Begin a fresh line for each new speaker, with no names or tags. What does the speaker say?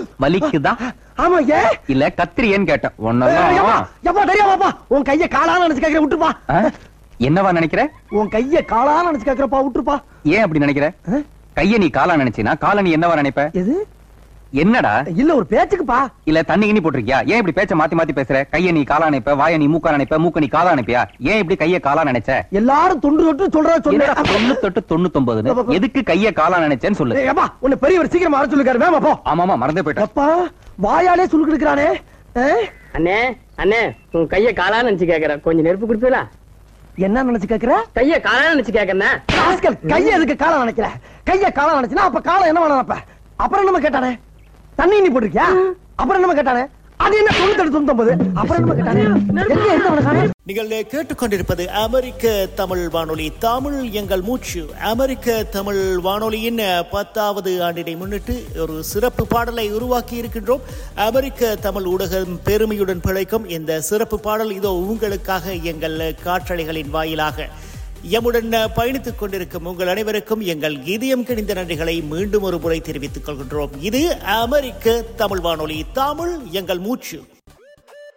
வலிக்குதா
ஆமா ஏ
இல்ல கத்திரியேன்னு கேட்டேன்
எப்பா
ஒன்னெல்லாம்
எப்பா தெரியாமாப்பா உன் கைய காலான்னு நினைச்சு கேக்குற விட்டுருப்பா
ஆ? என்னவா நினைக்கிற
உன் கைய காலான்னு நினைச்சு கேக்குறப்பா விட்டுருப்பா
ஏன் அப்படி நினைக்கிற
ஆ?
கைய நீ காலா நினைச்சினா காலை நீ என்னவா நினைப்ப
எது
என்னடா
இல்ல ஒரு பேச்சுக்குப்பா
இல்ல தண்ணி கிண்ணி போட்டிருக்கியா ஏன் இப்படி பேச்ச மாத்தி மாத்தி பேசுற கைய நீ காலா நினைப்ப வாய நீ மூக்கா நினைப்ப மூக்க நீ காலா நினைப்பியா ஏன் இப்படி கைய காலா நினைச்ச
எல்லாரும் தொண்டு தொட்டு சொல்றத
என்னடா
சொல்லு
தொண்ணூத்தெட்டு தொண்ணூத்தொன்பதுன்னு எதுக்கு கைய காலா நினைச்சேன்னு சொல்லு
ஏய், எப்பா உன்னை பெரியவர் சீக்கிரமா வர சொல்லிருக்காரு வேமா போ
ஆமாமா மறந்தே போயிட்டேன்
எப்பா வாயாலே சுருக்கு இருக்கிறானே
அண்ணே அண்ணே உன் கைய காலான்னு நினைச்சு கேக்குற கொஞ்சம் நெருப்பு கொடுப்பீங்களா
என்ன நினைச்சு கேக்குற
கைய காலான்னு நினைச்சு கேக்குறேன்
ராஸ்கல் கைய எதுக்கு காலம் நினைக்கிற கைய காலம் நினைச்சுனா அப்ப காலம் என்ன வேணும் நினைப்ப அப்புறம் என்ன கேட்டானே தண்ணி நீ போட்டிருக்கியா அப்புறம் என்ன கேட்டானே அது என்ன தொண்ணூத்தி தொண்ணூத்தொன்பது அப்புறம் என்ன கேட்டானே எங்க எடுத்து காணோம்?
நீங்கள் கேட்டுக்கொண்டிருப்பது அமெரிக்க தமிழ் வானொலி தமிழ் எங்கள் மூச்சு அமெரிக்க தமிழ் வானொலியின் பத்தாவது ஆண்டினை முன்னிட்டு ஒரு சிறப்பு பாடலை உருவாக்கி இருக்கின்றோம் அமெரிக்க தமிழ் ஊடகம் பெருமையுடன் பிழைக்கும் இந்த சிறப்பு பாடல் இதோ உங்களுக்காக எங்கள் காற்றலைகளின் வாயிலாக எம்முடன் பயணித்துக் கொண்டிருக்கும் உங்கள் அனைவருக்கும் எங்கள் இதயம் கிணிந்த நன்றிகளை மீண்டும் ஒரு முறை தெரிவித்துக் கொள்கின்றோம் இது அமெரிக்க தமிழ் வானொலி தமிழ் எங்கள் மூச்சு